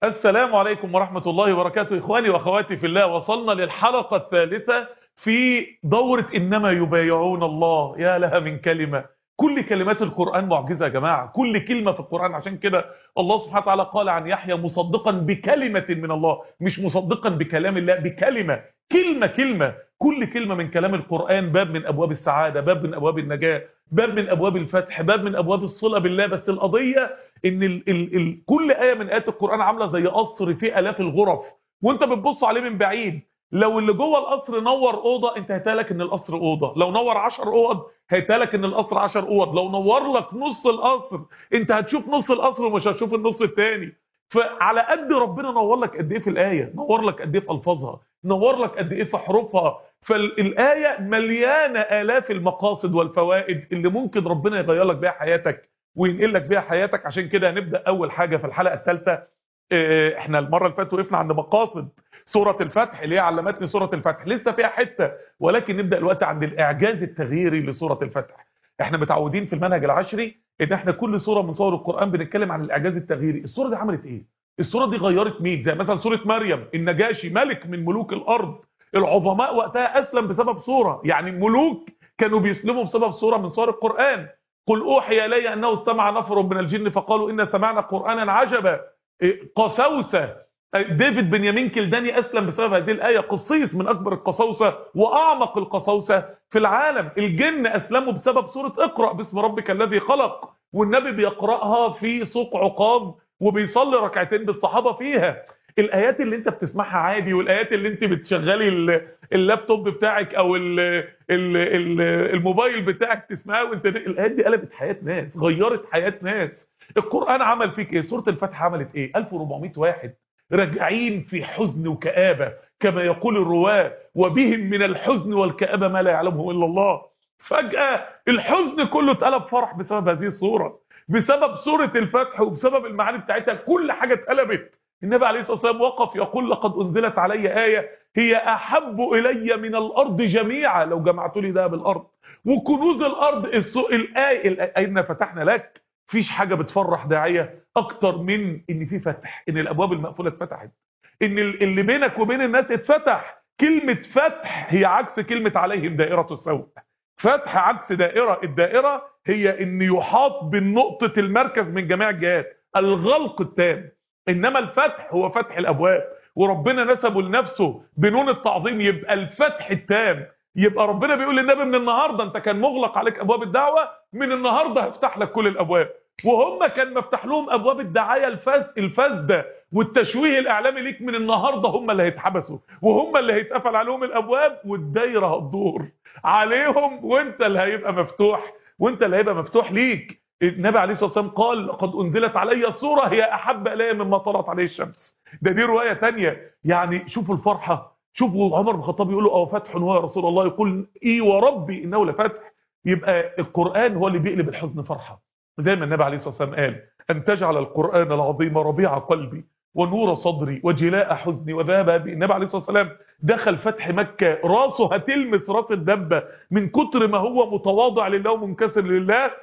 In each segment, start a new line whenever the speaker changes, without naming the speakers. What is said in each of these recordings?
السلام عليكم ورحمة الله وبركاته إخواني وأخواتي في الله وصلنا للحلقة الثالثة في دورة إنما يبايعون الله يا لها من كلمة كل كلمات القرآن معجزة يا جماعة كل كلمة في القرآن عشان كده الله سبحانه وتعالى قال عن يحيى مصدقا بكلمة من الله مش مصدقا بكلام الله بكلمة كلمة كلمة كل كلمة من كلام القرآن باب من أبواب السعادة باب من أبواب النجاة باب من أبواب الفتح باب من أبواب الصلة بالله بس القضية ان ال ال ال كل آية من آيات القرآن عاملة زي قصر فيه آلاف الغرف وانت بتبص عليه من بعيد لو اللي جوه القصر نور اوضه انت هيتهيألك ان القصر اوضه لو نور 10 اوض هيتهيألك ان القصر 10 اوض لو نور لك نص القصر انت هتشوف نص القصر ومش هتشوف النص الثاني فعلى قد ربنا نور لك قد ايه في الايه نور لك قد ايه في الفاظها نور لك قد ايه في حروفها فالايه مليانه الاف المقاصد والفوائد اللي ممكن ربنا يغير لك بيها حياتك وينقل لك بيها حياتك عشان كده هنبدا اول حاجه في الحلقه الثالثه احنا المره اللي فاتت وقفنا عند مقاصد سوره الفتح اللي هي علمتني سوره الفتح لسه فيها حته ولكن نبدا الوقت عند الاعجاز التغييري لسوره الفتح احنا متعودين في المنهج العشري ان احنا كل سوره من سور القران بنتكلم عن الاعجاز التغييري السوره دي عملت ايه السوره دي غيرت مين زي مثلا سوره مريم النجاشي ملك من ملوك الارض العظماء وقتها اسلم بسبب سوره يعني ملوك كانوا بيسلموا بسبب سوره من سور القران قل اوحي الي انه استمع نفر من الجن فقالوا ان سمعنا قرانا عجبا قسوسه ديفيد بنيامين كلداني اسلم بسبب هذه الايه قصيص من اكبر القساوسه واعمق القساوسه في العالم الجن اسلموا بسبب سوره اقرا باسم ربك الذي خلق والنبي بيقراها في سوق عقاب وبيصلي ركعتين بالصحابه فيها الايات اللي انت بتسمعها عادي والايات اللي انت بتشغلي اللابتوب بتاعك او ال ال ال الموبايل بتاعك تسمعها وانت الايات دي قلبت حياه ناس غيرت حياه ناس القران عمل فيك ايه سوره الفتح عملت ايه 1400 واحد راجعين في حزن وكآبة كما يقول الرواه وبهم من الحزن والكآبة ما لا يعلمه إلا الله فجأة الحزن كله اتقلب فرح بسبب هذه الصورة بسبب سورة الفتح وبسبب المعاني بتاعتها كل حاجة اتقلبت النبي عليه الصلاة والسلام وقف يقول لقد أنزلت علي آية هي أحب إلي من الأرض جميعا لو جمعت لي ده بالأرض وكنوز الأرض الآية الآية فتحنا لك فيش حاجة بتفرح داعية اكتر من ان في فتح ان الابواب المقفولة اتفتحت ان اللي بينك وبين الناس اتفتح كلمة فتح هي عكس كلمة عليهم دائرة السوء فتح عكس دائرة الدائرة هي ان يحاط بالنقطة المركز من جميع الجهات الغلق التام انما الفتح هو فتح الابواب وربنا نسبه لنفسه بنون التعظيم يبقى الفتح التام يبقى ربنا بيقول للنبي من النهارده انت كان مغلق عليك ابواب الدعوه من النهارده هفتح لك كل الابواب وهم كان مفتح لهم ابواب الدعايه الفز الفاسده والتشويه الاعلامي ليك من النهارده هم اللي هيتحبسوا وهم اللي هيتقفل عليهم الابواب والدايره هتدور عليهم وانت اللي هيبقى مفتوح وانت اللي هيبقى مفتوح ليك النبي عليه الصلاه والسلام قال لقد انزلت علي سوره هي احب الي مما طلعت عليه الشمس ده دي روايه ثانيه يعني شوفوا الفرحه شوفوا عمر بن الخطاب يقول له اه فتح هو يا رسول الله يقول ايه وربي انه لفتح يبقى القران هو اللي بيقلب الحزن فرحه زي ما النبي عليه الصلاه والسلام قال ان تجعل القران العظيم ربيع قلبي ونور صدري وجلاء حزني وذهب النبي عليه الصلاه والسلام دخل فتح مكه راسه هتلمس راس الدبه من كتر ما هو متواضع لله ومنكسر لله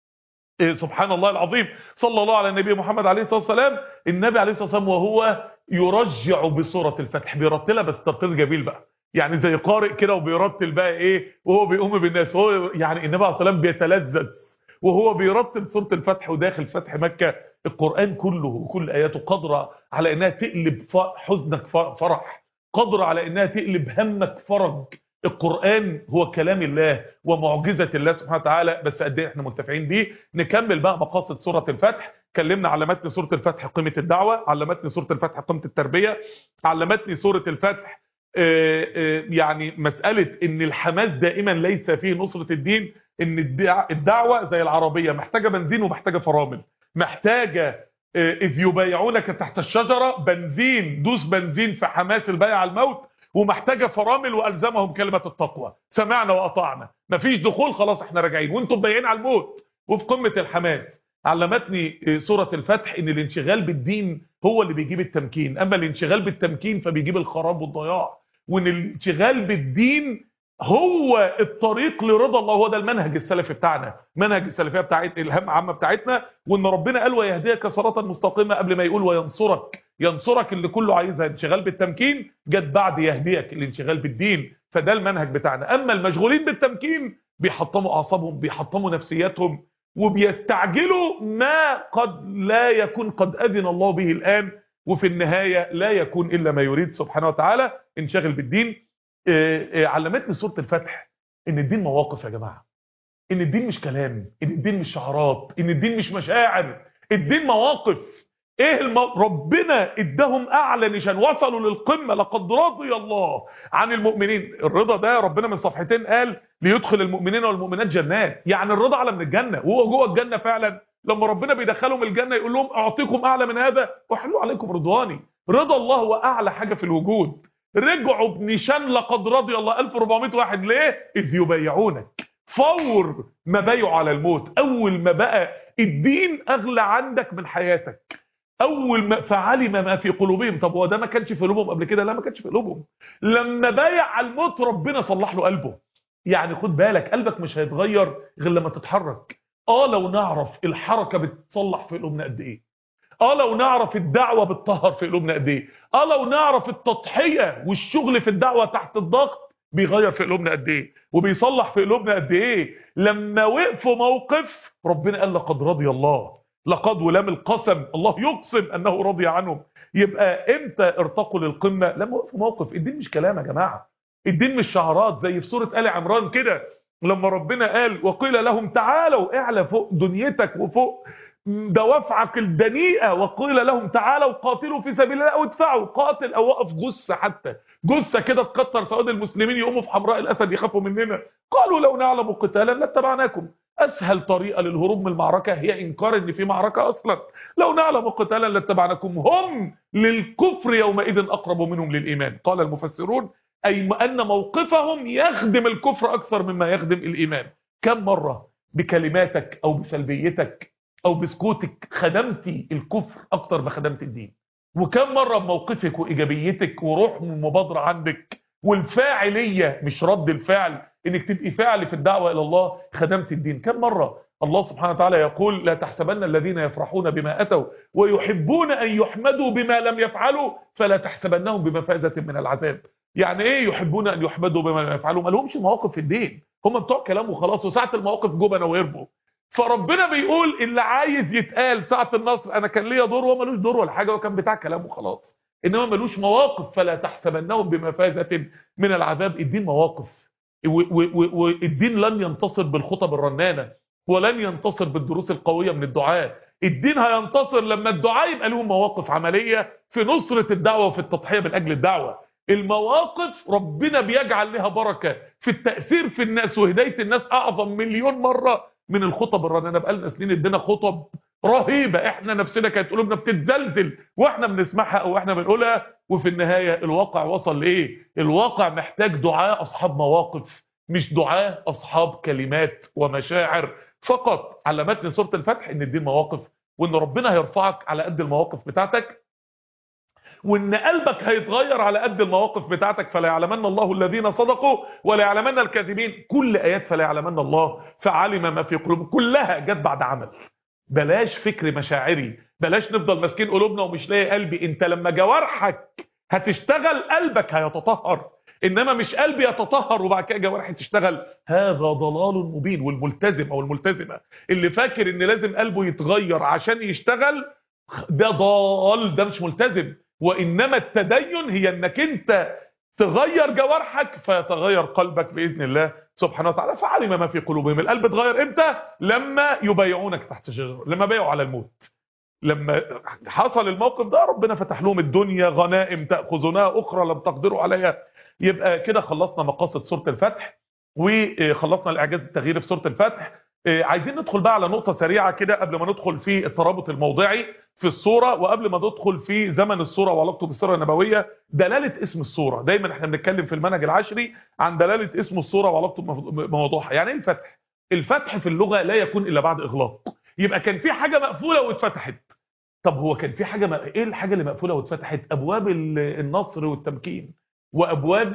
سبحان الله العظيم صلى الله على النبي محمد عليه الصلاه والسلام النبي عليه الصلاه والسلام وهو يرجع بسوره الفتح بيرتلها بس ترتيل جميل بقى يعني زي قارئ كده وبيرتل بقى ايه وهو بيقوم بالناس هو يعني النبي عليه الصلاه والسلام بيتلذذ وهو بيرتل سوره الفتح وداخل فتح مكه القران كله وكل اياته قادره على انها تقلب حزنك فرح قادره على انها تقلب همك فرج القرآن هو كلام الله ومعجزة الله سبحانه وتعالى بس قد ايه احنا متفقين بيه نكمل بقى مقاصد سورة الفتح كلمنا علمتني سورة الفتح قيمة الدعوة علمتني سورة الفتح قيمة التربية علمتني سورة الفتح آآ آآ يعني مسألة ان الحماس دائما ليس فيه نصرة الدين ان الدعوة زي العربية محتاجة بنزين ومحتاجة فرامل محتاجة اذ يبايعونك تحت الشجرة بنزين دوس بنزين في حماس البيع على الموت ومحتاجه فرامل والزمهم كلمه التقوى سمعنا واطعنا مفيش دخول خلاص احنا راجعين وانتم بايعين على الموت وفي قمه الحماس علمتني سوره الفتح ان الانشغال بالدين هو اللي بيجيب التمكين اما الانشغال بالتمكين فبيجيب الخراب والضياع وان الانشغال بالدين هو الطريق لرضا الله هو ده المنهج السلفي بتاعنا منهج السلفيه بتاعت الهام عامه بتاعتنا وان ربنا قال ويهديك صراطا مستقيما قبل ما يقول وينصرك ينصرك اللي كله عايزها انشغال بالتمكين جت بعد يهديك الانشغال بالدين فده المنهج بتاعنا اما المشغولين بالتمكين بيحطموا اعصابهم بيحطموا نفسياتهم وبيستعجلوا ما قد لا يكون قد اذن الله به الان وفي النهايه لا يكون الا ما يريد سبحانه وتعالى انشغل بالدين آه، آه، علمتني سوره الفتح ان الدين مواقف يا جماعه ان الدين مش كلام ان الدين مش شعارات ان الدين مش مشاعر الدين مواقف ايه المو... ربنا اداهم اعلى نشان وصلوا للقمه لقد رضي الله عن المؤمنين الرضا ده ربنا من صفحتين قال ليدخل المؤمنين والمؤمنات جنات يعني الرضا اعلى من الجنه وهو جوه الجنه فعلا لما ربنا بيدخلهم الجنه يقول لهم اعطيكم اعلى من هذا واحلوا عليكم رضواني رضا الله هو اعلى حاجه في الوجود رجعوا بنشان لقد رضي الله 1400 واحد ليه اذ يبايعونك فور ما بايعوا على الموت اول ما بقى الدين اغلى عندك من حياتك اول ما فعلم ما في قلوبهم طب هو ده ما كانش في قلوبهم قبل كده لا ما كانش في قلوبهم لما بايع على الموت ربنا صلح له قلبه يعني خد بالك قلبك مش هيتغير غير لما تتحرك اه لو نعرف الحركه بتصلح في قلوبنا قد ايه اه لو نعرف الدعوه بتطهر في قلوبنا قد ايه اه لو نعرف التضحيه والشغل في الدعوه تحت الضغط بيغير في قلوبنا قد ايه وبيصلح في قلوبنا قد ايه لما وقفوا موقف ربنا قال لقد رضي الله لقد ولام القسم الله يقسم انه رضي عنهم يبقى امتى ارتقوا للقمه لما وقفوا موقف الدين مش كلام يا جماعه الدين مش شعارات زي في سوره ال عمران كده لما ربنا قال وقيل لهم تعالوا اعلى فوق دنيتك وفوق دوافعك الدنيئه وقيل لهم تعالوا قاتلوا في سبيل الله او ادفعوا قاتل او وقف جثه حتى جثه كده تكتر سواد المسلمين يقوموا في حمراء الاسد يخافوا مننا قالوا لو نعلم قتالا لاتبعناكم اسهل طريقه للهروب من المعركه هي انكار ان في معركه اصلا لو نعلم قتالا لاتبعناكم هم للكفر يومئذ اقرب منهم للايمان قال المفسرون اي ان موقفهم يخدم الكفر اكثر مما يخدم الايمان كم مره بكلماتك او بسلبيتك او بسكوتك خدمتي الكفر اكتر ما خدمت الدين وكم مره بموقفك وايجابيتك وروح المبادره عندك والفاعليه مش رد الفعل انك تبقي فاعل في الدعوه الى الله خدمت الدين كم مره الله سبحانه وتعالى يقول لا تحسبن الذين يفرحون بما اتوا ويحبون ان يحمدوا بما لم يفعلوا فلا تحسبنهم بمفازه من العذاب يعني ايه يحبون ان يحمدوا بما لم يفعلوا ما لهمش مواقف في الدين هم بتوع كلام وخلاص وساعه المواقف جبنه ويربوا فربنا بيقول اللي عايز يتقال ساعه النصر انا كان ليا دور وهو ملوش دور ولا حاجه وكان بتاع كلام وخلاص انما ملوش مواقف فلا تحسبنهم بمفازه من العذاب الدين مواقف والدين لن ينتصر بالخطب الرنانه ولن ينتصر بالدروس القويه من الدعاء الدين هينتصر لما الدعاء يبقى لهم مواقف عمليه في نصره الدعوه وفي التضحيه من اجل الدعوه المواقف ربنا بيجعل لها بركه في التاثير في الناس وهدايه الناس اعظم مليون مره من الخطب الرنانه بقالنا سنين ادينا خطب رهيبه احنا نفسنا كانت قلوبنا بتتزلزل واحنا بنسمعها او احنا بنقولها وفي النهايه الواقع وصل لايه الواقع محتاج دعاء اصحاب مواقف مش دعاء اصحاب كلمات ومشاعر فقط علمتني سوره الفتح ان الدين مواقف وان ربنا هيرفعك على قد المواقف بتاعتك وان قلبك هيتغير على قد المواقف بتاعتك فلا يعلمن الله الذين صدقوا ولا يعلمن الكاذبين كل ايات فلا يعلمن الله فعلم ما في قلوبهم كلها جت بعد عمل بلاش فكر مشاعري بلاش نفضل ماسكين قلوبنا ومش لاقي قلبي انت لما جوارحك هتشتغل قلبك هيتطهر انما مش قلبي يتطهر وبعد كده جوارحي تشتغل هذا ضلال مبين والملتزم او الملتزمه اللي فاكر ان لازم قلبه يتغير عشان يشتغل ده ضال ده مش ملتزم وانما التدين هي انك انت تغير جوارحك فيتغير قلبك باذن الله سبحانه وتعالى فعلم ما في قلوبهم القلب اتغير امتى لما يبايعونك تحت شجره لما بايعوا على الموت لما حصل الموقف ده ربنا فتح لهم الدنيا غنائم تاخذونها اخرى لم تقدروا عليها يبقى كده خلصنا مقاصد سوره الفتح وخلصنا الاعجاز التغييري في سوره الفتح عايزين ندخل بقى على نقطه سريعه كده قبل ما ندخل في الترابط الموضعي في الصوره وقبل ما ندخل في زمن الصوره وعلاقته بالسيره النبويه دلاله اسم الصوره دايما احنا بنتكلم في المنهج العشري عن دلاله اسم الصوره وعلاقته بموضوعها يعني ايه الفتح الفتح في اللغه لا يكون الا بعد اغلاق يبقى كان في حاجه مقفوله واتفتحت طب هو كان في حاجه م... ايه الحاجه اللي مقفوله واتفتحت ابواب النصر والتمكين وابواب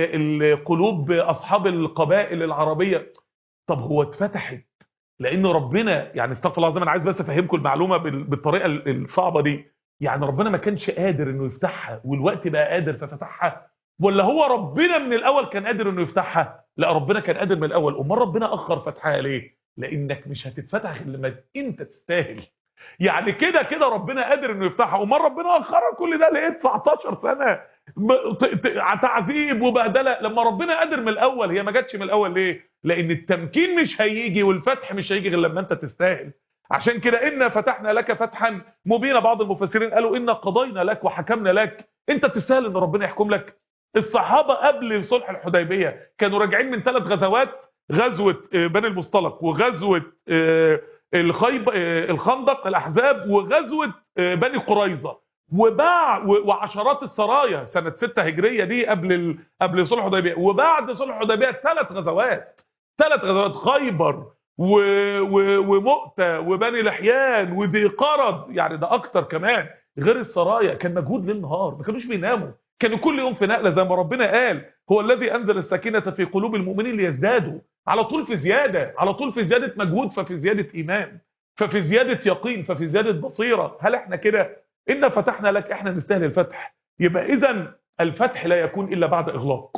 القلوب اصحاب القبائل العربيه طب هو اتفتحت لان ربنا يعني استغفر الله العظيم انا عايز بس افهمكم المعلومه بالطريقه الصعبه دي يعني ربنا ما كانش قادر انه يفتحها والوقت بقى قادر ففتحها ولا هو ربنا من الاول كان قادر انه يفتحها لا ربنا كان قادر من الاول امال ربنا اخر فتحها ليه لانك مش هتتفتح غير لما انت تستاهل يعني كده كده ربنا قادر انه يفتحها امال ربنا اخرها كل ده ليه 19 سنه ب- ت- ت- تعذيب وبهدله لما ربنا قادر من الاول هي ما جاتش من الاول ليه لان التمكين مش هيجي والفتح مش هيجي غير لما انت تستاهل عشان كده إنا فتحنا لك فتحا مبينا بعض المفسرين قالوا إنا قضينا لك وحكمنا لك انت تستاهل ان ربنا يحكم لك الصحابة قبل صلح الحديبية كانوا راجعين من ثلاث غزوات غزوة آه، بني المصطلق وغزوة آه، الخيب آه، الخندق الأحزاب وغزوة آه، بني قريظة وباع و- وعشرات السرايا سنة 6 هجرية دي قبل ال... قبل صلح الحديبية وبعد صلح الحديبية ثلاث غزوات ثلاث غزوات خيبر و... و... ومؤتة وبني لحيان وذي قرد يعني ده اكتر كمان غير السرايا كان مجهود ليل نهار ما كانوش بيناموا كانوا كل يوم في نقله زي ما ربنا قال هو الذي انزل السكينه في قلوب المؤمنين ليزدادوا على طول في زياده على طول في زياده مجهود ففي زياده ايمان ففي زياده يقين ففي زياده بصيره هل احنا كده ان فتحنا لك احنا نستاهل الفتح يبقى اذا الفتح لا يكون الا بعد اغلاق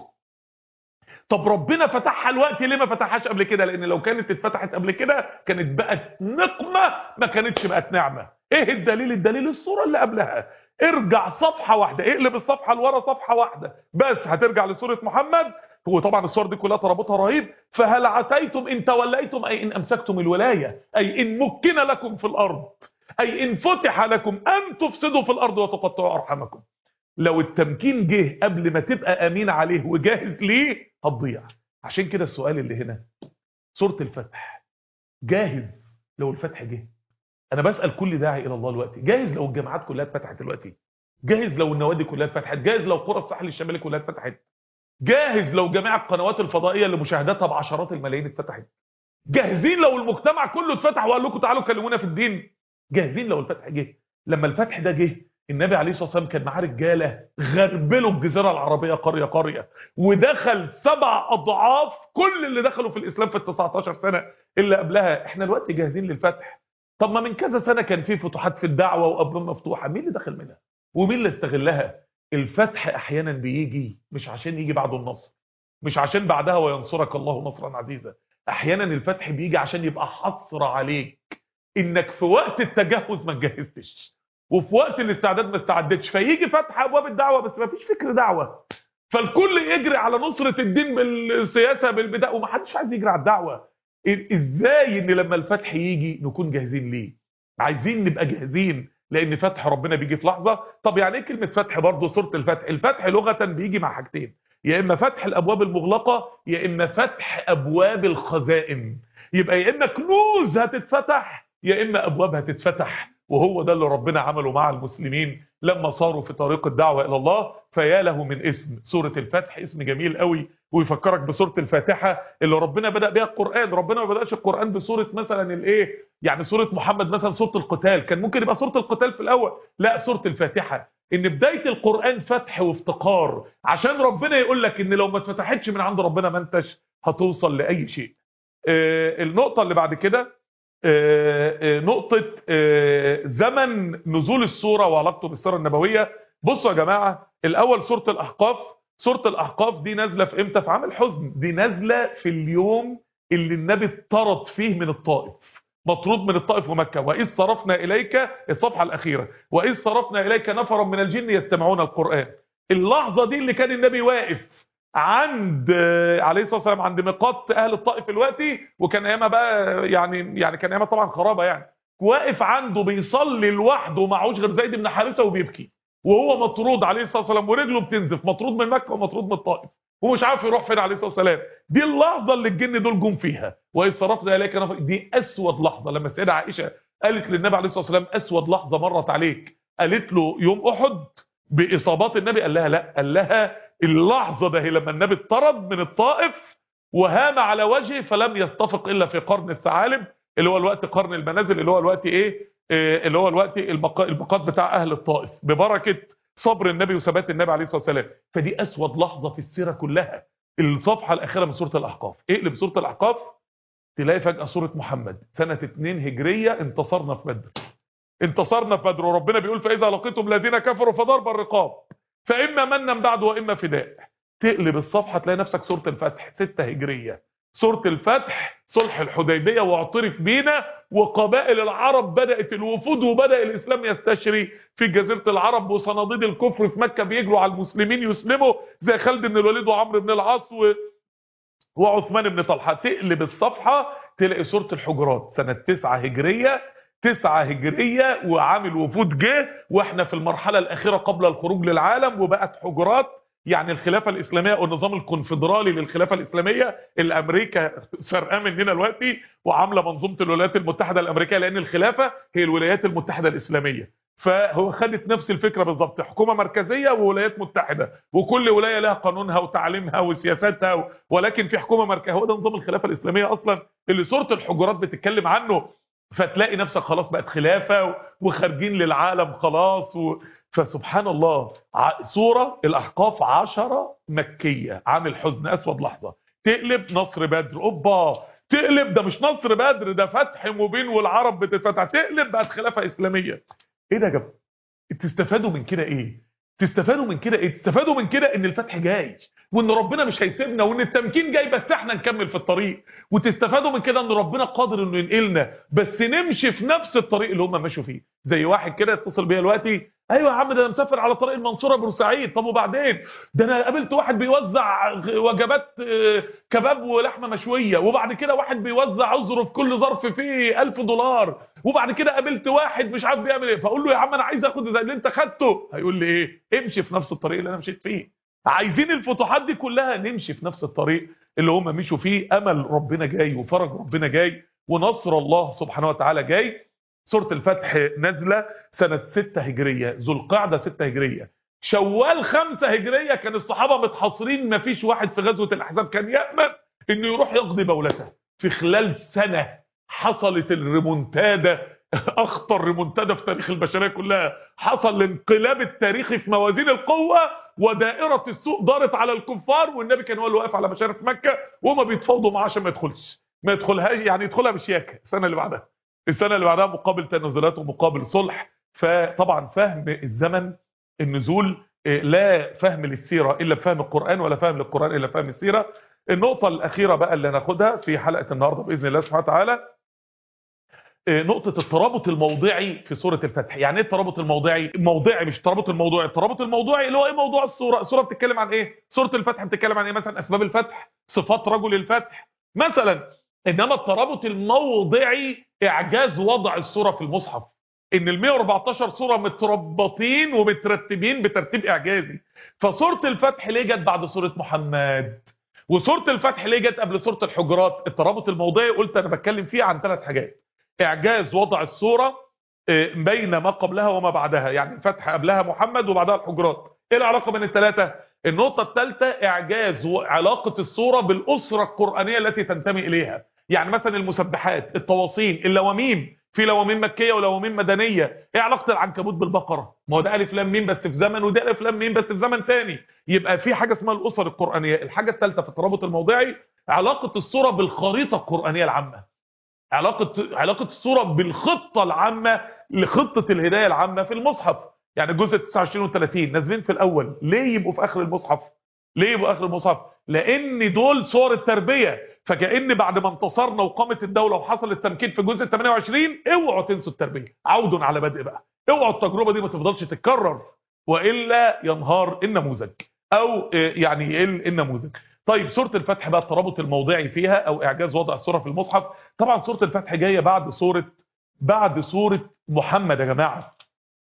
طب ربنا فتحها الوقت ليه ما فتحهاش قبل كده لان لو كانت اتفتحت قبل كده كانت بقت نقمه ما كانتش بقت نعمه ايه الدليل الدليل الصوره اللي قبلها ارجع صفحه واحده اقلب الصفحه لورا صفحه واحده بس هترجع لسوره محمد وطبعا الصور دي كلها ترابطها رهيب فهل عسيتم ان توليتم اي ان امسكتم الولايه اي ان مكن لكم في الارض اي ان فتح لكم ان تفسدوا في الارض وتقطعوا ارحامكم لو التمكين جه قبل ما تبقى امين عليه وجاهز ليه هتضيع عشان كده السؤال اللي هنا سوره الفتح جاهز لو الفتح جه انا بسال كل داعي الى الله الوقت جاهز لو الجامعات كلها اتفتحت دلوقتي جاهز لو النوادي كلها اتفتحت جاهز لو قرى الساحل الشمالي كلها اتفتحت جاهز لو جميع القنوات الفضائيه اللي مشاهداتها بعشرات الملايين اتفتحت جاهزين لو المجتمع كله اتفتح وقال لكم تعالوا كلمونا في الدين جاهزين لو الفتح جه لما الفتح ده جه النبي عليه الصلاه والسلام كان معاه رجاله غربلوا الجزيره العربيه قريه قريه ودخل سبع اضعاف كل اللي دخلوا في الاسلام في ال 19 سنه اللي قبلها احنا دلوقتي جاهزين للفتح طب ما من كذا سنه كان في فتوحات في الدعوه وابواب مفتوحه مين اللي دخل منها ومين اللي استغلها الفتح احيانا بيجي مش عشان يجي بعده النصر مش عشان بعدها وينصرك الله نصرا عزيزا احيانا الفتح بيجي عشان يبقى حصر عليك انك في وقت التجهز ما تجهزتش وفي وقت الاستعداد ما استعدتش فيجي فتح ابواب الدعوه بس ما فيش فكر دعوه فالكل يجري على نصره الدين بالسياسه بالبدايه ومحدش عايز يجري على الدعوه إ- ازاي ان لما الفتح يجي نكون جاهزين ليه عايزين نبقى جاهزين لان فتح ربنا بيجي في لحظه طب يعني ايه كلمه فتح برضه سوره الفتح الفتح لغه بيجي مع حاجتين يا اما فتح الابواب المغلقه يا اما فتح ابواب الخزائن يبقى يا اما كنوز هتتفتح يا اما ابواب هتتفتح وهو ده اللي ربنا عمله مع المسلمين لما صاروا في طريق الدعوه الى الله فيا له من اسم سوره الفتح اسم جميل قوي ويفكرك بسوره الفاتحه اللي ربنا بدا بها القران ربنا ما بداش القران بسوره مثلا الايه يعني سوره محمد مثلا سوره القتال كان ممكن يبقى سوره القتال في الاول لا سوره الفاتحه ان بدايه القران فتح وافتقار عشان ربنا يقول لك ان لو ما اتفتحتش من عند ربنا ما انتش هتوصل لاي شيء آه، النقطه اللي بعد كده آه، آه، نقطة آه، زمن نزول السورة وعلاقته بالسيرة النبوية بصوا يا جماعة الأول سورة الأحقاف سورة الأحقاف دي نازلة في إمتى في عام الحزن دي نازلة في اليوم اللي النبي اتطرد فيه من الطائف مطرود من الطائف ومكة وإذ صرفنا إليك الصفحة الأخيرة وإذ صرفنا إليك نفرا من الجن يستمعون القرآن اللحظة دي اللي كان النبي واقف عند آه، عليه الصلاه والسلام عند ميقات اهل الطائف الوقتي وكان ايامها بقى يعني يعني كان ايامها طبعا خرابه يعني واقف عنده بيصلي لوحده ومعهوش غير زيد بن حارثه وبيبكي وهو مطرود عليه الصلاه والسلام ورجله بتنزف مطرود من مكه ومطرود من الطائف ومش عارف يروح فين عليه الصلاه والسلام دي اللحظه اللي الجن دول جم فيها واذ صرفنا اليك نفر دي اسود لحظه لما السيده عائشه قالت للنبي عليه الصلاه والسلام اسود لحظه مرت عليك قالت له يوم احد باصابات النبي قال لها لا قال لها اللحظه ده هي لما النبي اتطرد من الطائف وهام على وجهه فلم يستفق الا في قرن الثعالب اللي هو الوقت قرن المنازل اللي هو الوقت ايه آه، اللي هو الوقت المقا- الميقات بتاع اهل الطائف ببركه صبر النبي وثبات النبي عليه الصلاه والسلام فدي اسود لحظه في السيره كلها الصفحه الاخيره من سوره الاحقاف اقلب سوره الاحقاف تلاقي فجاه سوره محمد سنه 2 هجريه انتصرنا في بدر انتصرنا في بدر وربنا بيقول فاذا لقيتم الذين كفروا فضرب الرقاب فاما منا بعد واما فداء تقلب الصفحه تلاقي نفسك سوره الفتح 6 هجريه سوره الفتح صلح الحديبيه واعترف بينا وقبائل العرب بدات الوفود وبدا الاسلام يستشري في جزيره العرب وصناديد الكفر في مكه بيجروا على المسلمين يسلموا زي خالد بن الوليد وعمرو بن العاص و... وعثمان بن طلحه تقلب الصفحه تلاقي سوره الحجرات سنه 9 هجريه 9 هجريه وعامل وفود جه واحنا في المرحله الاخيره قبل الخروج للعالم وبقت حجرات يعني الخلافه الاسلاميه والنظام الكونفدرالي للخلافه الاسلاميه اللي امريكا سرقاه مننا دلوقتي وعامله منظومه الولايات المتحده الامريكيه لان الخلافه هي الولايات المتحده الاسلاميه فهو خدت نفس الفكره بالظبط حكومه مركزيه وولايات متحده وكل ولايه لها قانونها وتعليمها وسياساتها ولكن في حكومه مركزيه هو ده نظام الخلافه الاسلاميه اصلا اللي سوره الحجرات بتتكلم عنه فتلاقي نفسك خلاص بقت خلافه وخارجين للعالم خلاص و... فسبحان الله سوره الاحقاف عشرة مكيه عامل حزن اسود لحظه تقلب نصر بدر اوبا تقلب ده مش نصر بدر ده فتح مبين والعرب بتتفتح تقلب بقت خلافه اسلاميه ايه ده يا جماعه تستفادوا من كده ايه تستفادوا من كده ايه تستفادوا من كده ان الفتح جاي وان ربنا مش هيسيبنا وان التمكين جاي بس احنا نكمل في الطريق وتستفادوا من كده ان ربنا قادر انه ينقلنا بس نمشي في نفس الطريق اللي هم مشوا فيه زي واحد كده اتصل بيا دلوقتي ايوه يا عم ده انا مسافر على طريق المنصوره بورسعيد طب وبعدين ده انا قابلت واحد بيوزع وجبات كباب ولحمه مشويه وبعد كده واحد بيوزع عذره في كل ظرف فيه 1000 دولار وبعد كده قابلت واحد مش عارف بيعمل ايه فاقول له يا عم انا عايز اخد زي اللي انت خدته هيقول لي ايه امشي في نفس الطريق اللي انا مشيت فيه عايزين الفتوحات دي كلها نمشي في نفس الطريق اللي هم مشوا فيه امل ربنا جاي وفرج ربنا جاي ونصر الله سبحانه وتعالى جاي سورة الفتح نازلة سنة 6 هجرية ذو القعدة 6 هجرية شوال 5 هجرية كان الصحابة متحصرين ما فيش واحد في غزوة الأحزاب كان يأمن انه يروح يقضي بولته في خلال سنة حصلت الريمونتادا اخطر ريمونتادا في تاريخ البشرية كلها حصل الانقلاب التاريخي في موازين القوة ودائرة السوء دارت على الكفار والنبي كان هو اللي واقف على مشارف مكة وهما بيتفاوضوا معاه عشان ما يدخلش ما يدخلهاش يعني يدخلها بشياكة السنة اللي بعدها السنة اللي بعدها مقابل تنازلات ومقابل صلح فطبعا فهم الزمن النزول لا فهم للسيرة إلا بفهم القرآن ولا فهم للقرآن إلا فهم السيرة النقطة الأخيرة بقى اللي هناخدها في حلقة النهاردة بإذن الله سبحانه وتعالى نقطة الترابط الموضعي في سورة الفتح يعني ايه الترابط الموضعي موضعي مش الترابط الموضوعي الترابط الموضوعي اللي هو ايه موضوع السورة السورة بتتكلم عن ايه سورة الفتح بتتكلم عن ايه مثلا اسباب الفتح صفات رجل الفتح مثلا انما الترابط الموضعي اعجاز وضع السورة في المصحف ان ال 114 سورة متربطين ومترتبين بترتيب اعجازي فسورة الفتح ليه جت بعد سورة محمد وسورة الفتح ليه جت قبل سورة الحجرات الترابط الموضعي قلت انا بتكلم فيه عن ثلاث حاجات اعجاز وضع السورة بين ما قبلها وما بعدها يعني الفتح قبلها محمد وبعدها الحجرات ايه العلاقة بين الثلاثة النقطة الثالثة اعجاز علاقة السورة بالاسرة القرآنية التي تنتمي اليها يعني مثلا المسبحات الطواصين اللواميم في لواميم مكيه ولواميم مدنيه ايه علاقه العنكبوت بالبقره ما هو ده الف لام ميم بس في زمن وده الف لام ميم بس في زمن ثاني يبقى في حاجه اسمها الاسر القرانيه الحاجه الثالثه في الترابط الموضعي علاقه السوره بالخريطه القرانيه العامه علاقه علاقه السوره بالخطه العامه لخطه الهدايه العامه في المصحف يعني الجزء 29 و30 نازلين في الاول ليه يبقوا في اخر المصحف ليه يبقوا اخر المصحف لان دول صور التربيه فكأن بعد ما انتصرنا وقامت الدولة وحصل التمكين في الجزء 28 اوعوا تنسوا التربية عود على بدء بقى اوعوا التجربة دي ما تفضلش تتكرر وإلا ينهار النموذج أو يعني يقل النموذج طيب سورة الفتح بقى الترابط الموضعي فيها أو إعجاز وضع السورة في المصحف طبعا سورة الفتح جاية بعد سورة بعد سورة محمد يا جماعة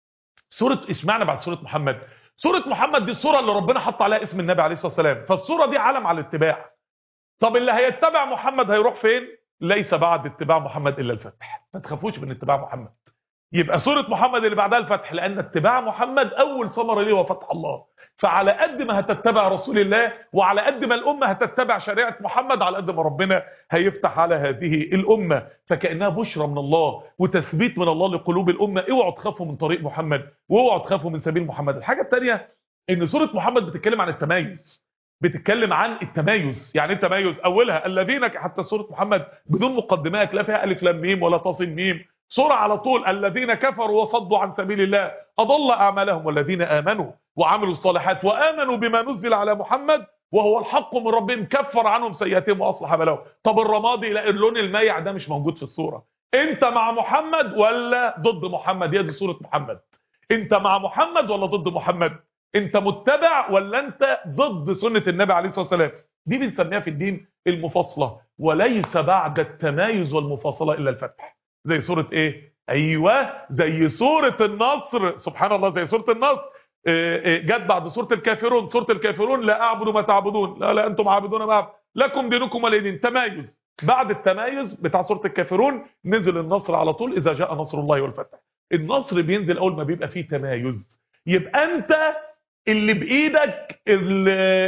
سورة اشمعنى بعد سورة محمد سورة محمد دي السورة اللي ربنا حط عليها اسم النبي عليه الصلاة والسلام فالسورة دي علم على الاتباع طب اللي هيتبع محمد هيروح فين ليس بعد اتباع محمد الا الفتح ما تخافوش من اتباع محمد يبقى سوره محمد اللي بعدها الفتح لان اتباع محمد اول ثمره ليه هو فتح الله فعلى قد ما هتتبع رسول الله وعلى قد ما الامه هتتبع شريعه محمد على قد ما ربنا هيفتح على هذه الامه فكانها بشرى من الله وتثبيت من الله لقلوب الامه اوعوا تخافوا من طريق محمد واوعوا تخافوا من سبيل محمد الحاجه الثانيه ان سوره محمد بتتكلم عن التميز بتتكلم عن التمايز يعني التمايز اولها الذين حتى سوره محمد بدون مقدمات لا فيها الف لام ميم ولا تصل ميم سورة على طول الذين كفروا وصدوا عن سبيل الله أضل أعمالهم والذين آمنوا وعملوا الصالحات وآمنوا بما نزل على محمد وهو الحق من ربهم كفر عنهم سيئاتهم وأصلح بالهم طب الرمادي لا اللون المايع ده مش موجود في الصورة انت مع محمد ولا ضد محمد هي دي صورة محمد انت مع محمد ولا ضد محمد انت متبع ولا انت ضد سنة النبي عليه الصلاة والسلام دي بنسميها في الدين المفاصلة وليس بعد التمايز والمفاصلة إلا الفتح زي سورة ايه ايوه زي سورة النصر سبحان الله زي سورة النصر إيه إيه جت بعد سورة الكافرون سورة الكافرون لا اعبد ما تعبدون لا لا انتم عابدون ما أعبد. لكم دينكم ولي دين تمايز بعد التمايز بتاع سورة الكافرون نزل النصر على طول اذا جاء نصر الله والفتح النصر بينزل اول ما بيبقى فيه تمايز يبقى انت اللي بايدك ال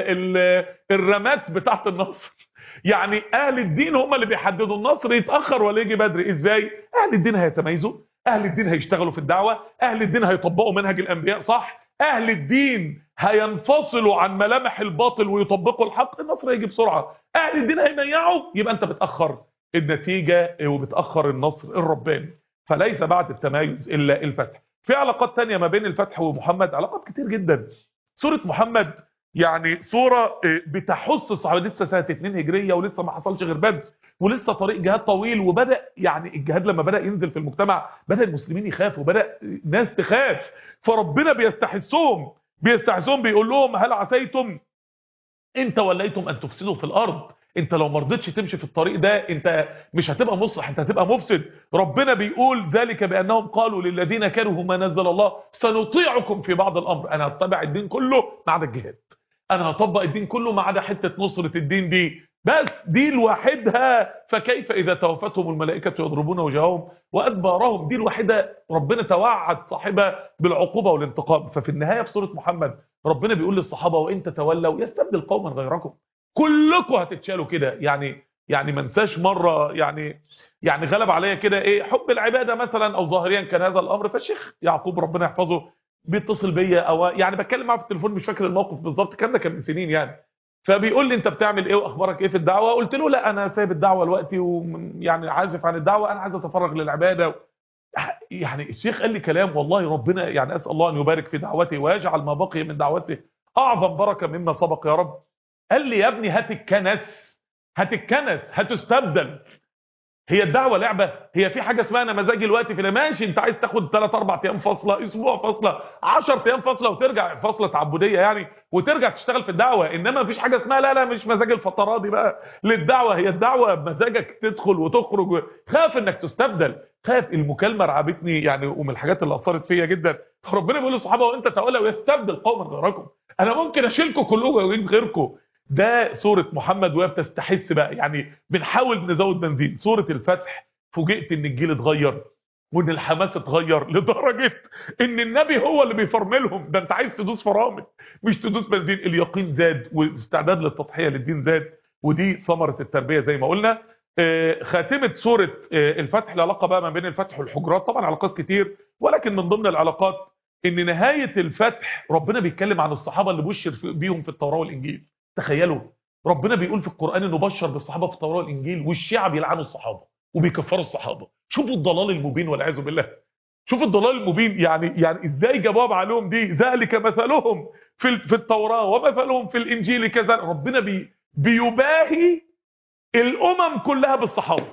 ال الرمات بتاعت النصر يعني اهل الدين هم اللي بيحددوا النصر يتاخر ولا يجي بدري ازاي اهل الدين هيتميزوا اهل الدين هيشتغلوا في الدعوه اهل الدين هيطبقوا منهج الانبياء صح اهل الدين هينفصلوا عن ملامح الباطل ويطبقوا الحق النصر هيجي بسرعه اهل الدين هيميعوا يبقى انت بتاخر النتيجه وبتاخر النصر الرباني فليس بعد التمايز الا الفتح في علاقات تانية ما بين الفتح ومحمد علاقات كتير جدا سوره محمد يعني صورة بتحث الصحابة لسه سنة 2 هجرية ولسه ما حصلش غير بدر ولسه طريق جهاد طويل وبدأ يعني الجهاد لما بدأ ينزل في المجتمع بدأ المسلمين يخافوا بدأ ناس تخاف فربنا بيستحسهم بيستحسهم بيقول لهم هل عسيتم انت وليتم ان تفسدوا في الارض انت لو ما رضيتش تمشي في الطريق ده انت مش هتبقى مصلح انت هتبقى مفسد ربنا بيقول ذلك بانهم قالوا للذين كرهوا ما نزل الله سنطيعكم في بعض الامر انا هتبع الدين كله ما عدا الجهاد انا هطبق الدين كله ما عدا حته نصره الدين دي بس دي لوحدها فكيف اذا توفتهم الملائكه يضربون وجههم وادبارهم دي الوحيده ربنا توعد صاحبها بالعقوبه والانتقام ففي النهايه في سوره محمد ربنا بيقول للصحابه وان تتولوا يستبدل قوما غيركم كلكم هتتشالوا كده يعني يعني ما انساش مره يعني يعني غلب عليا كده ايه حب العباده مثلا او ظاهريا كان هذا الامر فالشيخ يعقوب ربنا يحفظه بيتصل بيا او يعني بتكلم معاه في التليفون مش فاكر الموقف بالظبط كان ده كان من سنين يعني فبيقول لي انت بتعمل ايه واخبارك ايه في الدعوه قلت له لا انا سايب الدعوه دلوقتي ويعني عازف عن الدعوه انا عايز اتفرغ للعباده يعني الشيخ قال لي كلام والله ربنا يعني اسال الله ان يبارك في دعوته ويجعل ما بقي من دعوته اعظم بركه مما سبق يا رب قال لي يا ابني هتتكنس هتتكنس هتستبدل هي الدعوه لعبه هي في حاجه اسمها انا مزاجي الوقت في ماشي انت عايز تاخد 3 4 ايام فاصله اسبوع فاصله 10 ايام فاصله وترجع فاصله تعبديه يعني وترجع تشتغل في الدعوه انما مفيش حاجه اسمها لا لا مش مزاج الفترات دي بقى للدعوه هي الدعوه بمزاجك تدخل وتخرج خاف انك تستبدل خاف المكالمه رعبتني يعني ومن الحاجات اللي اثرت فيا جدا ربنا بيقول للصحابه وانت تولى ويستبدل قوما غيركم انا ممكن اشيلكم كلكم واجيب غيركم ده سورة محمد وهي بتستحس بقى يعني بنحاول نزود بنزين سورة الفتح فوجئت ان الجيل اتغير وان الحماس اتغير لدرجة ان النبي هو اللي بيفرملهم ده انت عايز تدوس فرامل مش تدوس بنزين اليقين زاد واستعداد للتضحية للدين زاد ودي ثمرة التربية زي ما قلنا آه خاتمة سورة آه الفتح العلاقة بقى ما بين الفتح والحجرات طبعا علاقات كتير ولكن من ضمن العلاقات ان نهاية الفتح ربنا بيتكلم عن الصحابة اللي بشر بيهم في التوراة والانجيل تخيلوا ربنا بيقول في القرآن انه بشر بالصحابة في التوراة والانجيل والشيعة بيلعنوا الصحابة وبيكفروا الصحابة شوفوا الضلال المبين والعياذ بالله شوفوا الضلال المبين يعني يعني ازاي جواب عليهم دي ذلك مثلهم في في التوراة ومثلهم في الانجيل كذا ربنا بي بيباهي الامم كلها بالصحابة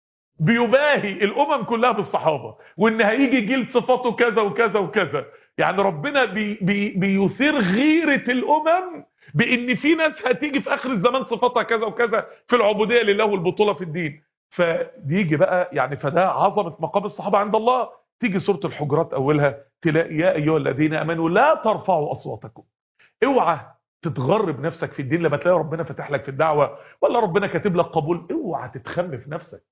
بيباهي الامم كلها بالصحابة وان هيجي جيل صفاته كذا وكذا وكذا يعني ربنا بي بي بيثير غيرة الامم بان في ناس هتيجي في اخر الزمان صفاتها كذا وكذا في العبوديه لله والبطوله في الدين فيجي بقى يعني فده عظمه مقام الصحابه عند الله تيجي سوره الحجرات اولها تلاقي يا ايها الذين امنوا لا ترفعوا اصواتكم اوعى تتغر بنفسك في الدين لما تلاقي ربنا فاتح لك في الدعوه ولا ربنا كاتب لك قبول اوعى تتخم في نفسك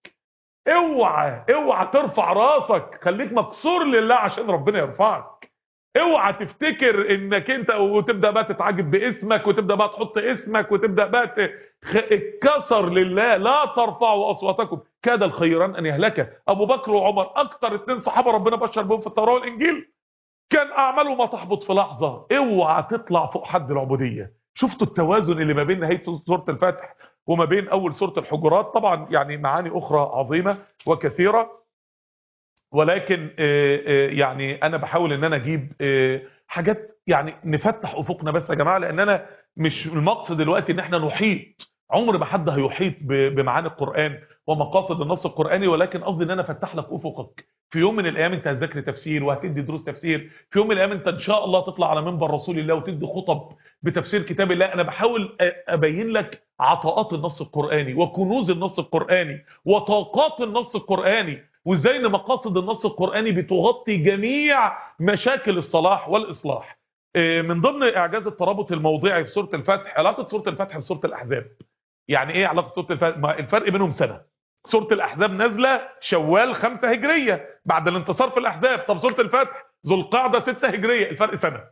اوعى اوعى ترفع راسك خليك مكسور لله عشان ربنا يرفعك اوعى تفتكر انك انت وتبدا بقى تتعجب باسمك وتبدا بقى تحط اسمك وتبدا بقى تكسر لله لا ترفعوا اصواتكم كاد الخيران ان يهلك ابو بكر وعمر اكتر اتنين صحابه ربنا بشر بهم في التوراه والانجيل كان اعماله ما تحبط في لحظه اوعى تطلع فوق حد العبوديه شفتوا التوازن اللي ما بين نهايه سوره الفتح وما بين اول سوره الحجرات طبعا يعني معاني اخرى عظيمه وكثيره ولكن آه، آه، يعني انا بحاول ان انا اجيب آه، حاجات يعني نفتح افقنا بس يا جماعه لان انا مش المقصد دلوقتي ان احنا نحيط عمر ما حد هيحيط ب- بمعاني القران ومقاصد النص القراني ولكن قصدي ان انا افتح لك افقك في يوم من الايام انت هتذاكر تفسير وهتدي دروس تفسير في يوم من الايام انت ان شاء الله تطلع على منبر رسول الله وتدي خطب بتفسير كتاب الله انا بحاول أ- ابين لك عطاءات النص القراني وكنوز النص القراني وطاقات النص القراني وازاي ان مقاصد النص القراني بتغطي جميع مشاكل الصلاح والاصلاح إيه، من ضمن اعجاز الترابط الموضعي في سوره الفتح علاقه سوره الفتح بسوره الاحزاب يعني ايه علاقه سوره الفتح ما الفرق بينهم سنه سوره الاحزاب نازله شوال 5 هجريه بعد الانتصار في الاحزاب طب سوره الفتح ذو القعده 6 هجريه الفرق سنه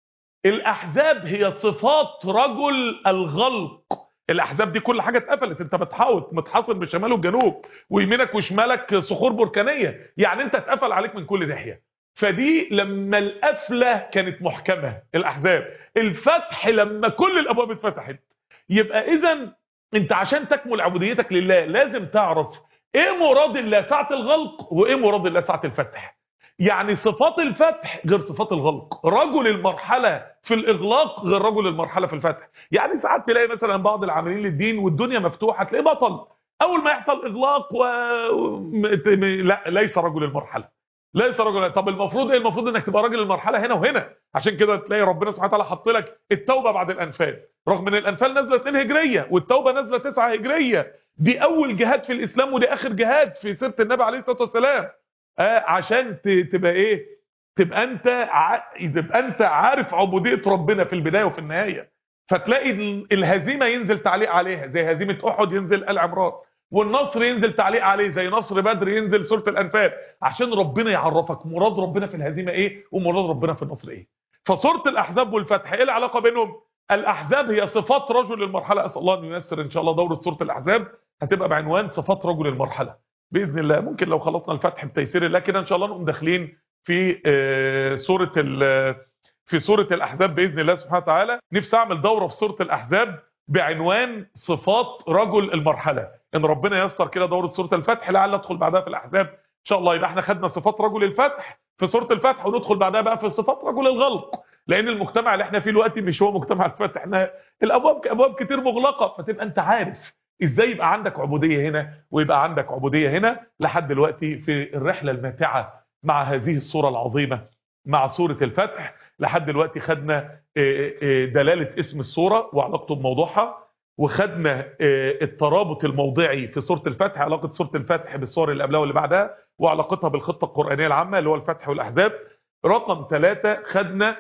الاحزاب هي صفات رجل الغلق الاحزاب دي كل حاجه اتقفلت انت بتحاوط متحاصر بالشمال والجنوب ويمينك وشمالك صخور بركانيه يعني انت اتقفل عليك من كل ناحيه فدي لما القفله كانت محكمه الاحزاب الفتح لما كل الابواب اتفتحت يبقى اذا انت عشان تكمل عبوديتك لله لازم تعرف ايه مراد الله ساعه الغلق وايه مراد الله ساعه الفتح يعني صفات الفتح غير صفات الغلق رجل المرحله في الاغلاق غير رجل المرحله في الفتح يعني ساعات تلاقي مثلا بعض العاملين للدين والدنيا مفتوحه تلاقيه بطل اول ما يحصل اغلاق و... م- م- لا ليس رجل المرحله ليس رجل طب المفروض ايه المفروض انك تبقى راجل المرحله هنا وهنا عشان كده تلاقي ربنا سبحانه وتعالى حط لك التوبه بعد الانفال رغم ان الانفال نازله 2 هجريه والتوبه نازله 9 هجريه دي اول جهاد في الاسلام ودي اخر جهاد في سيره النبي عليه الصلاه والسلام آه عشان ت- تبقى ايه تبقى انت ع... تبقى انت عارف عبوديه ربنا في البدايه وفي النهايه فتلاقي ال- الهزيمه ينزل تعليق عليها زي هزيمه احد ينزل ال عمران والنصر ينزل تعليق عليه زي نصر بدر ينزل سوره الانفال عشان ربنا يعرفك مراد ربنا في الهزيمه ايه ومراد ربنا في النصر ايه فسوره الاحزاب والفتح ايه العلاقه بينهم الاحزاب هي صفات رجل المرحله اسال الله ان ييسر ان شاء الله دوره سوره الاحزاب هتبقى بعنوان صفات رجل المرحله باذن الله ممكن لو خلصنا الفتح بتيسير الله كده ان شاء الله نقوم داخلين في آه، سوره ال- في سوره الاحزاب باذن الله سبحانه وتعالى نفسي اعمل دوره في سوره الاحزاب بعنوان صفات رجل المرحله ان ربنا ييسر كده دوره سوره الفتح لعل ادخل بعدها في الاحزاب ان شاء الله يبقى احنا خدنا صفات رجل الفتح في سوره الفتح وندخل بعدها بقى في صفات رجل الغلق لان المجتمع اللي احنا فيه دلوقتي مش هو مجتمع الفتح احنا الابواب ابواب كتير مغلقه فتبقى انت عارف ازاي يبقى عندك عبوديه هنا ويبقى عندك عبوديه هنا لحد دلوقتي في الرحله الماتعه مع هذه الصوره العظيمه مع سوره الفتح لحد دلوقتي خدنا آه، آه، دلاله اسم السوره وعلاقته بموضوعها وخدنا آه، الترابط الموضعي في سوره الفتح علاقه سوره الفتح بالسور اللي قبلها واللي بعدها وعلاقتها بالخطه القرانيه العامه اللي هو الفتح والاحزاب رقم ثلاثة خدنا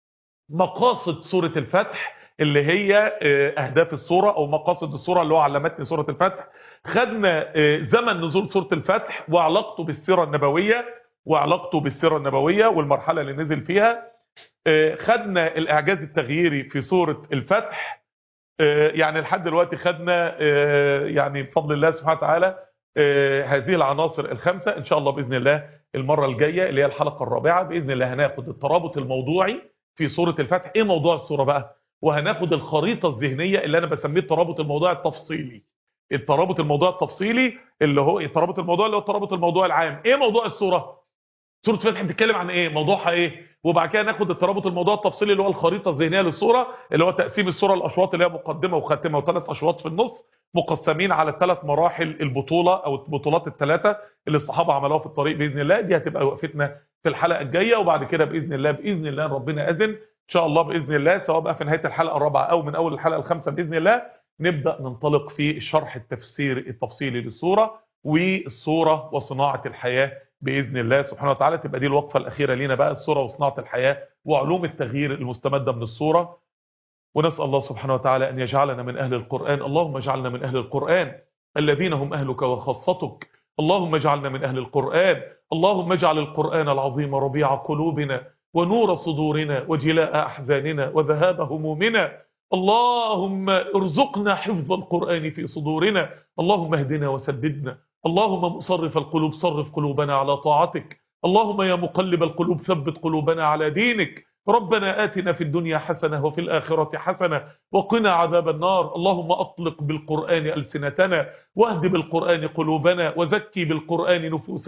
مقاصد سورة الفتح اللي هي آه، أهداف السورة أو مقاصد السورة اللي هو علمتني سورة الفتح خدنا آه، زمن نزول سورة الفتح وعلاقته بالسيرة النبوية وعلاقته بالسيرة النبوية والمرحلة اللي نزل فيها آه، خدنا الإعجاز التغييري في سورة الفتح آه، يعني لحد دلوقتي خدنا آه، يعني بفضل الله سبحانه وتعالى آه، هذه العناصر الخمسة إن شاء الله بإذن الله المرة الجاية اللي هي الحلقة الرابعة بإذن الله هناخد الترابط الموضوعي في سورة الفتح إيه موضوع السورة بقى وهناخد الخريطة الذهنية اللي أنا بسميه الترابط الموضوعي التفصيلي الترابط الموضوعي التفصيلي اللي هو الترابط الموضوعي اللي هو الترابط الموضوعي العام إيه موضوع السورة سورة الفتح بتتكلم عن إيه موضوعها إيه وبعد كده ناخد الترابط الموضوعي التفصيلي اللي هو الخريطة الذهنية للسورة اللي هو تقسيم السورة الأشواط اللي هي مقدمة وخاتمة وثلاث أشواط في النص مقسمين على ثلاث مراحل البطولة أو البطولات الثلاثة اللي الصحابة عملوها في الطريق بإذن الله دي هتبقى وقفتنا في الحلقة الجاية وبعد كده بإذن الله بإذن الله ربنا أذن إن شاء الله بإذن الله سواء بقى في نهاية الحلقة الرابعة أو من أول الحلقة الخامسة بإذن الله نبدأ ننطلق في الشرح التفسير التفصيلي للسورة والسورة وصناعة الحياة بإذن الله سبحانه وتعالى تبقى دي الوقفة الأخيرة لينا بقى السورة وصناعة الحياة وعلوم التغيير المستمدة من السورة ونسأل الله سبحانه وتعالى أن يجعلنا من أهل القرآن اللهم اجعلنا من أهل القرآن الذين هم أهلك وخاصتك اللهم اجعلنا من أهل القرآن اللهم اجعل القرآن العظيم ربيع قلوبنا ونور صدورنا وجلاء أحزاننا وذهاب همومنا اللهم ارزقنا حفظ القرآن في صدورنا اللهم اهدنا وسددنا اللهم مصرف القلوب صرف قلوبنا على طاعتك اللهم يا مقلب القلوب ثبت قلوبنا على دينك ربنا آتنا في الدنيا حسنة وفي الآخرة حسنة وقنا عذاب النار اللهم أطلق بالقرآن ألسنتنا واهد بالقرآن قلوبنا وزكي بالقرآن نفوسنا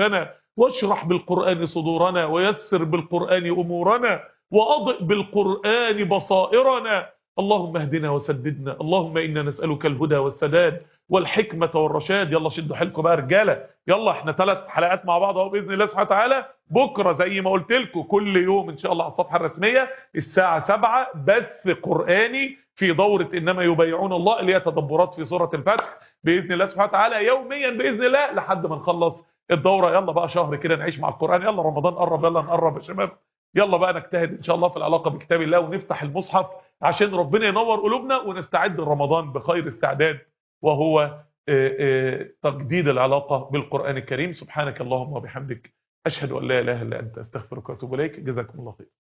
واشرح بالقرآن صدورنا ويسر بالقرآن أمورنا وأضئ بالقرآن بصائرنا اللهم اهدنا وسددنا اللهم إنا نسألك الهدى والسداد والحكمة والرشاد يلا شدوا حيلكم بقى رجالة يلا احنا ثلاث حلقات مع بعض اهو بإذن الله سبحانه وتعالى بكرة زي ما قلت لكم كل يوم إن شاء الله على الصفحة الرسمية الساعة 7 بث قرآني في دورة إنما يبايعون الله اللي هي تدبرات في سورة الفتح بإذن الله سبحانه وتعالى يوميا بإذن الله لحد ما نخلص الدورة يلا بقى شهر كده نعيش مع القرآن يلا رمضان قرب يلا نقرب يا شباب يلا بقى نجتهد إن شاء الله في العلاقة بكتاب الله ونفتح المصحف عشان ربنا ينور قلوبنا ونستعد لرمضان بخير استعداد وهو تجديد العلاقة بالقرآن الكريم سبحانك اللهم وبحمدك أشهد أن لا إله إلا أنت أستغفرك وأتوب إليك جزاكم الله خير